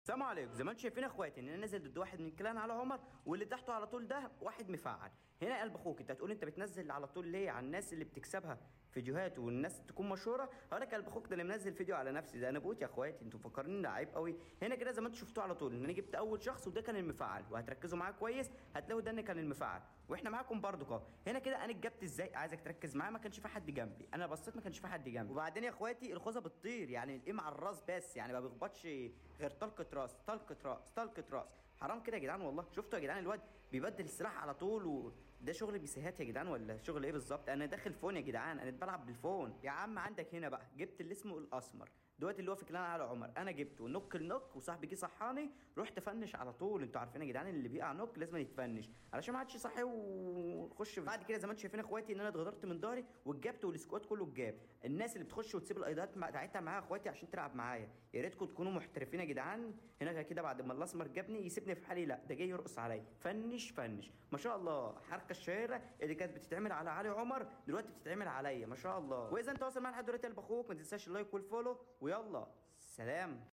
السلام عليكم زي ما انتم شايفين يا اخواتي ان انا نازل ضد واحد من الكلان على عمر واللي تحته على طول ده واحد مفعل هنا قلب اخوك انت هتقول انت بتنزل على طول ليه على الناس اللي بتكسبها فيديوهات والناس تكون مشهوره هقول لك قلب اخوك ده اللي منزل فيديو على نفسي ده انا بقول يا اخواتي انتوا مفكرين عيب قوي هنا كده زي ما انتم شفتوه على طول ان انا جبت اول شخص وده كان المفعل وهتركزوا معاه كويس هتلاقوا ده ان كان المفعل واحنا معاكم برضو اهو هنا كده انا اتجبت ازاي عايزك تركز معايا ما كانش في حد جنبي انا بصيت ما كانش في حد جنبي وبعدين يا اخواتي الخوذه بتطير يعني الايم على الراس بس يعني ما بيخبطش غير طلقه راس طلقه راس طلقه راس حرام كده يا جدعان والله شفتوا يا جدعان الواد بيبدل السلاح على طول وده شغل بيسيهات يا جدعان ولا شغل ايه بالظبط انا داخل فون يا جدعان انا بلعب بالفون يا عم عندك هنا بقى جبت اللي اسمه الاسمر دلوقتي اللي هو في كلان على عمر انا جبته نوك النوك وصاحبي جه صحاني رحت فنش على طول انتوا عارفين يا جدعان اللي بيقع نوك لازم يتفنش علشان ما حدش يصحي ونخش بعد كده زي ما انتم شايفين اخواتي ان انا اتغدرت من ظهري واتجبت والسكواد كله اتجاب الناس اللي بتخش وتسيب الايدات بتاعتها معايا اخواتي عشان تلعب معايا يا ريتكم تكونوا محترفين يا جدعان هنا كده بعد ما الاسمر جابني يسيبني في حالي لا ده جاي يرقص عليا فنش فنش ما شاء الله حركه الشهيره اللي كانت بتتعمل على علي عمر دلوقتي بتتعمل عليا ما شاء الله واذا انت واصل معايا لحد دلوقتي يا اخوك ما تنساش اللايك والفولو ويلا سلام